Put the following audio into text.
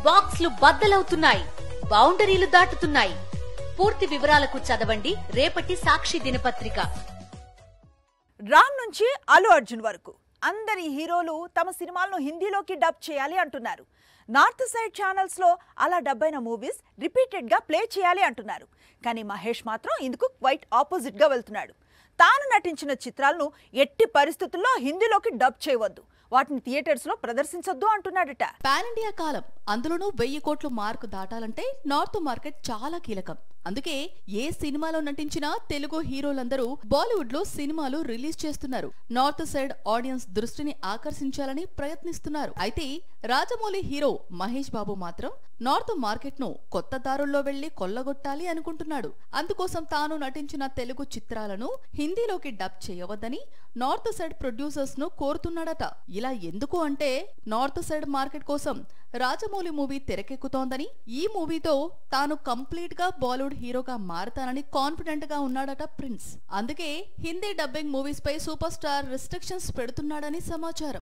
బాక్స్లు బద్దలవుతున్నాయి బౌండరీలు దాటుతున్నాయి పూర్తి వివరాలకు చదవండి రేపటి సాక్షి దినపత్రిక రామ్ నుంచి అల్లు అర్జున్ వరకు అందరి హీరోలు తమ సినిమాలను హిందీలోకి డబ్ చేయాలి అంటున్నారు నార్త్ సైడ్ ఛానల్స్ లో అలా డబ్ అయిన మూవీస్ రిపీటెడ్ గా ప్లే చేయాలి అంటున్నారు కానీ మహేష్ మాత్రం ఇందుకు క్వైట్ ఆపోజిట్ గా వెళ్తున్నాడు తాను నటించిన చిత్రాలను ఎట్టి పరిస్థితుల్లో హిందీలోకి డబ్ చేయవద్దు వాటిని థియేటర్స్ లో ప్రదర్శించొద్దు అంటున్నాడట పాన్ ఇండియా కాలం అందులోనూ వెయ్యి కోట్లు మార్కు దాటాలంటే నార్త్ మార్కెట్ చాలా కీలకం అందుకే ఏ సినిమాలో నటించినా తెలుగు హీరోలందరూ బాలీవుడ్ లో సినిమాలు రిలీజ్ చేస్తున్నారు నార్త్ సైడ్ ఆడియన్స్ దృష్టిని ఆకర్షించాలని ప్రయత్నిస్తున్నారు అయితే రాజమౌళి హీరో మహేష్ బాబు మాత్రం నార్త్ మార్కెట్ ను కొత్త దారుల్లో వెళ్లి కొల్లగొట్టాలి అనుకుంటున్నాడు అందుకోసం తాను నటించిన తెలుగు చిత్రాలను హిందీలోకి డబ్ చేయవద్దని నార్త్ సైడ్ ప్రొడ్యూసర్స్ ను కోరుతున్నాడట ఇలా ఎందుకు అంటే నార్త్ సైడ్ మార్కెట్ కోసం రాజమౌళి మూవీ తెరకెక్కుతోందని ఈ మూవీతో తాను కంప్లీట్ గా బాలీవుడ్ హీరోగా మారతానని కాన్ఫిడెంట్ గా ఉన్నాడట ప్రిన్స్ అందుకే హిందీ డబ్బింగ్ మూవీస్ పై సూపర్ స్టార్ రిస్ట్రిక్షన్స్ పెడుతున్నాడని సమాచారం